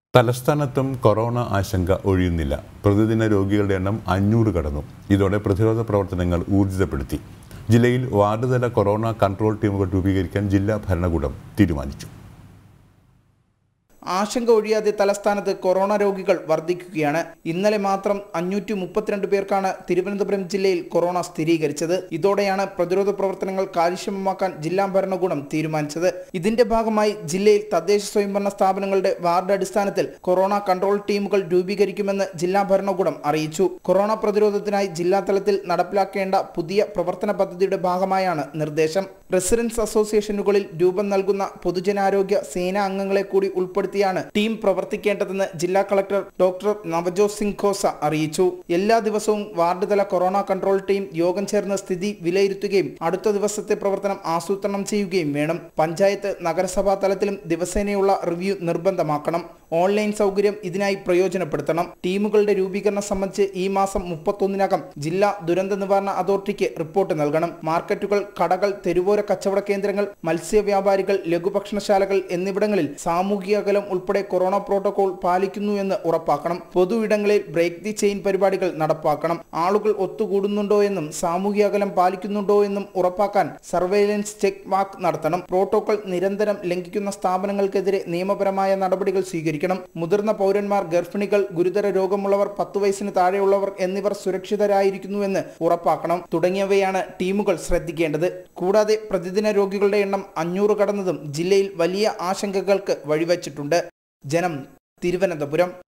തലസ്ഥാനത്തും corona ആശങ്ക ഒഴിയുന്നില്ല പ്രതിദിന രോഗികളുടെ എണ്ണം അഞ്ഞൂറ് കടന്നു ഇതോടെ പ്രതിരോധ പ്രവർത്തനങ്ങൾ ഊർജിതപ്പെടുത്തി ജില്ലയിൽ വാർഡ് തല കൊറോണ കൺട്രോൾ ടീമുകൾ രൂപീകരിക്കാൻ ജില്ലാ ഭരണകൂടം തീരുമാനിച്ചു ആശങ്ക ഒഴിയാതെ തലസ്ഥാനത്ത് കൊറോണ രോഗികൾ വർദ്ധിക്കുകയാണ് ഇന്നലെ മാത്രം അഞ്ഞൂറ്റി മുപ്പത്തിരണ്ട് പേർക്കാണ് തിരുവനന്തപുരം ജില്ലയിൽ കൊറോണ സ്ഥിരീകരിച്ചത് ഇതോടെയാണ് പ്രതിരോധ പ്രവർത്തനങ്ങൾ കാര്യക്ഷമമാക്കാൻ ജില്ലാ ഭരണകൂടം തീരുമാനിച്ചത് ഇതിന്റെ ഭാഗമായി ജില്ലയിൽ തദ്ദേശ സ്വയംഭരണ സ്ഥാപനങ്ങളുടെ വാർഡ് അടിസ്ഥാനത്തിൽ കൊറോണ കൺട്രോൾ ടീമുകൾ രൂപീകരിക്കുമെന്ന് ജില്ലാ ഭരണകൂടം അറിയിച്ചു കൊറോണ പ്രതിരോധത്തിനായി ജില്ലാ തലത്തിൽ നടപ്പിലാക്കേണ്ട പുതിയ പ്രവർത്തന പദ്ധതിയുടെ ഭാഗമായാണ് നിർദ്ദേശം റെസിഡൻസ് അസോസിയേഷനുകളിൽ രൂപം നൽകുന്ന പൊതുജനാരോഗ്യ സേനാ അംഗങ്ങളെ കൂടി ഉൾപ്പെടുത്തിയാണ് ടീം പ്രവർത്തിക്കേണ്ടതെന്ന് ജില്ലാ കളക്ടർ ഡോക്ടർ നവജോത് സിംഗ് ഖോസ അറിയിച്ചു എല്ലാ ദിവസവും വാർഡ് തല കൊറോണ കൺട്രോൾ ടീം യോഗം ചേർന്ന് സ്ഥിതി വിലയിരുത്തുകയും അടുത്ത ദിവസത്തെ പ്രവർത്തനം ആസൂത്രണം ചെയ്യുകയും വേണം പഞ്ചായത്ത് നഗരസഭാ തലത്തിലും ദിവസേനയുള്ള റിവ്യൂ നിർബന്ധമാക്കണം ഓൺലൈൻ സൗകര്യം ഇതിനായി പ്രയോജനപ്പെടുത്തണം ടീമുകളുടെ രൂപീകരണം സംബന്ധിച്ച് ഈ മാസം മുപ്പത്തൊന്നിനകം ജില്ലാ ദുരന്ത നിവാരണ അതോറിറ്റിക്ക് റിപ്പോർട്ട് നൽകണം മാർക്കറ്റുകൾ കടകൾ തെരുവോര കച്ചവട കേന്ദ്രങ്ങൾ മത്സ്യവ്യാപാരികൾ ലഘുഭക്ഷണശാലകൾ എന്നിവിടങ്ങളിൽ സാമൂഹിക അകലം ഉൾപ്പെടെ കൊറോണ പ്രോട്ടോകോൾ പാലിക്കുന്നു എന്ന് ഉറപ്പാക്കണം പൊതു ഇടങ്ങളിൽ ബ്രേക്ക് ദി ചെയിൻ പരിപാടികൾ നടപ്പാക്കണം ആളുകൾ ഒത്തുകൂടുന്നുണ്ടോ എന്നും സാമൂഹിക അകലം പാലിക്കുന്നുണ്ടോ എന്നും ഉറപ്പാക്കാൻ സർവൈലൻസ് ചെക്ക് വാക്ക് നടത്തണം പ്രോട്ടോകോൾ നിരന്തരം ലംഘിക്കുന്ന സ്ഥാപനങ്ങൾക്കെതിരെ നിയമപരമായ നടപടികൾ സ്വീകരിക്കണം മുതിർന്ന പൗരന്മാർ ഗർഭിണികൾ ഗുരുതര രോഗമുള്ളവർ പത്ത് വയസ്സിന് താഴെയുള്ളവർ എന്നിവർ സുരക്ഷിതരായിരിക്കുന്നുവെന്ന് ഉറപ്പാക്കണം തുടങ്ങിയവയാണ് ടീമുകൾ ശ്രദ്ധിക്കേണ്ടത് കൂടാതെ പ്രതിദിന രോഗികളുടെ എണ്ണം അഞ്ഞൂറ് കടന്നതും ജില്ലയിൽ വലിയ ആശങ്കകൾക്ക് വഴിവച്ചിട്ടുണ്ട് ജനം തിരുവനന്തപുരം